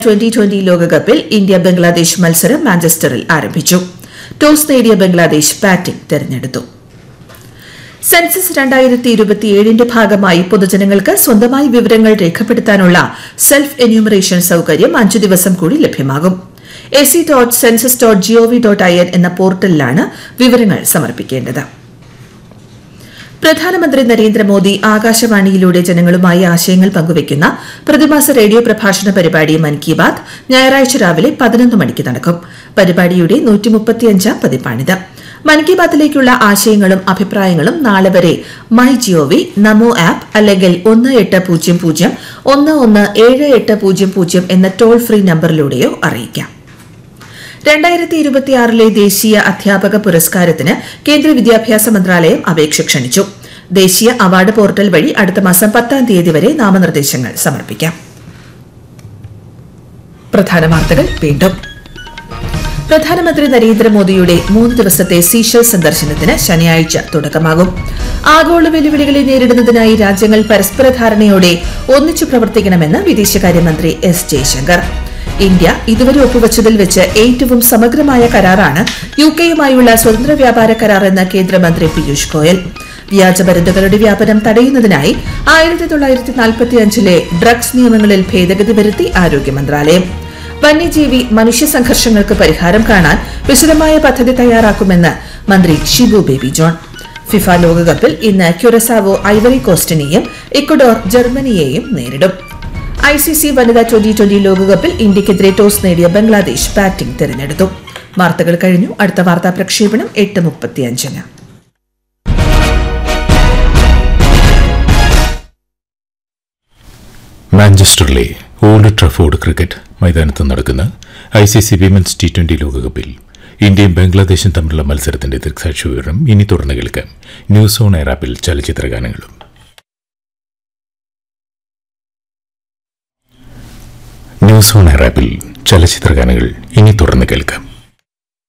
twenty twenty ലോകകപ്പിൽ India Bangladesh മത്സരം മാഞ്ചസ്റ്ററിൽ ആരംഭിച്ചു ടോസ് നേടിയ ബംഗ്ലാദേശ് ബാറ്റിംഗ് തെരഞ്ഞെടുത്തു സെൻസസ് രണ്ടായിരത്തി ഇരുപത്തിയേഴിന്റെ ഭാഗമായി പൊതുജനങ്ങൾക്ക് സ്വന്തമായി വിവരങ്ങൾ രേഖപ്പെടുത്താനുള്ള സെൽഫ് എന്യൂമറേഷൻ സൌകര്യം അഞ്ചു ദിവസം കൂടി ലഭ്യമാകും A C dot census dot gov dot I N എന്ന പോർട്ടലിലാണ് വിവരങ്ങൾ സമർപ്പിക്കേണ്ടത് പ്രധാനമന്ത്രി നരേന്ദ്രമോദി ആകാശവാണിയിലൂടെ ജനങ്ങളുമായി ആശയങ്ങൾ പങ്കുവയ്ക്കുന്ന പ്രതിമാസ റേഡിയോ പ്രഭാഷണ പരിപാടി മൻ കി ബാത് ഞായറാഴ്ച രാവിലെ പതിനൊന്ന് മണിക്ക് നടക്കും പരിപാടിയുടെ നൂറ്റിമുപ്പത്തിയഞ്ചാം പതിപ്പാണിത് മൻ കി ബാത്തിലേക്കുള്ള ആശയങ്ങളും അഭിപ്രായങ്ങളും നാളെ വരെ മൈ ജിഒവി നമോ ആപ്പ് അല്ലെങ്കിൽ ഒന്ന് എട്ട് പൂജ്യം പൂജ്യം ഒന്ന് ഒന്ന് ഏഴ് എട്ട് പൂജ്യം പൂജ്യം എന്ന ടോൾ ഫ്രീ നമ്പറിലൂടെയോ അറിയിക്കാം രണ്ടായിരത്തി ഇരുപത്തിയാറിലെ ദേശീയ അധ്യാപക പുരസ്കാരത്തിന് കേന്ദ്ര വിദ്യാഭ്യാസ മന്ത്രാലയം അപേക്ഷ ക്ഷണിച്ചു ദേശീയ അവാർഡ് പോർട്ടൽ വഴി അടുത്ത മാസം പത്താം തീയതി വരെ നാമനിർദ്ദേശങ്ങൾ സമർപ്പിക്കാം പ്രധാന വാർത്തകൾ വീണ്ടും പ്രധാനമന്ത്രി നരേന്ദ്രമോദിയുടെ മൂന്ന് ദിവസത്തെ സീഷൽ സന്ദർശനത്തിന് ശനിയാഴ്ച തുടക്കമാകും ആഗോള വെല്ലുവിളികളെ നേരിടുന്നതിനായി രാജ്യങ്ങൾ പരസ്പര ധാരണയോടെ ഒന്നിച്ചു പ്രവർത്തിക്കണമെന്ന് വിദേശകാര്യമന്ത്രി എസ് ജയശങ്കർ ഇന്ത്യ ഇതുവരെ ഒപ്പുവച്ചതിൽ വെച്ച് ഏറ്റവും സമഗ്രമായ കരാറാണ് യു കെയുമായുള്ള സ്വതന്ത്ര വ്യാപാര കരാർ എന്ന് കേന്ദ്രമന്ത്രി പീയൂഷ് ഗോയൽ വ്യാജമരുന്നുകളുടെ വ്യാപനം തടയുന്നതിനായി ആയിരത്തി തൊള്ളായിരത്തി നാൽപ്പത്തിയഞ്ചിലെ ഡ്രഗ്സ് നിയമങ്ങളിൽ ഭേദഗതി വരുത്തി ആരോഗ്യ മന്ത്രാലയം വന്യജീവി മനുഷ്യ സംഘർഷങ്ങൾക്ക് പരിഹാരം കാണാൻ വിശദമായ പദ്ധതി തയ്യാറാക്കുമെന്ന് മന്ത്രി ഷിബു ബേബി ജോൺ ഫിഫ ലോകകപ്പിൽ ഇന്ന് ക്യുറസാവോ ഐവറി കോസ്റ്റിനെയും ഇക്വഡോർ ജർമ്മനിയെയും നേരിടും ഐ സി സി വനിതാ ട്വന്റി ട്വന്റി ലോകകപ്പിൽ ഇന്ത്യക്കെതിരെ ടോസ് നേടിയ ബംഗ്ലാദേശ് ബാറ്റിംഗ് തെരഞ്ഞെടുത്തു വാർത്തകൾ കഴിഞ്ഞു അടുത്ത വാർത്താ പ്രക്ഷേപണം എട്ട് മുപ്പത്തിയഞ്ചിന് മാഞ്ചസ്റ്ററിലെ ഓൾഡ് ട്രഫോർഡ് ക്രിക്കറ്റ് മൈതാനത്ത് നടക്കുന്ന I C C women's T twenty ലോകകപ്പിൽ ഇന്ത്യയും ബംഗ്ലാദേശും തമ്മിലുള്ള മത്സരത്തിന്റെ ദൃക്സാക്ഷി വിവരം ഇനി തുടർന്ന് കേൾക്കാം ന്യൂസ് ഓൺ എയർ ആപ്പിൽ ചലച്ചിത്ര ഗാനങ്ങളും ന്യൂസ് ഓൺ എയർ ആപ്പിൽ ചലച്ചിത്ര ഗാനങ്ങൾ ഇനി തുടർന്ന് കേൾക്കാം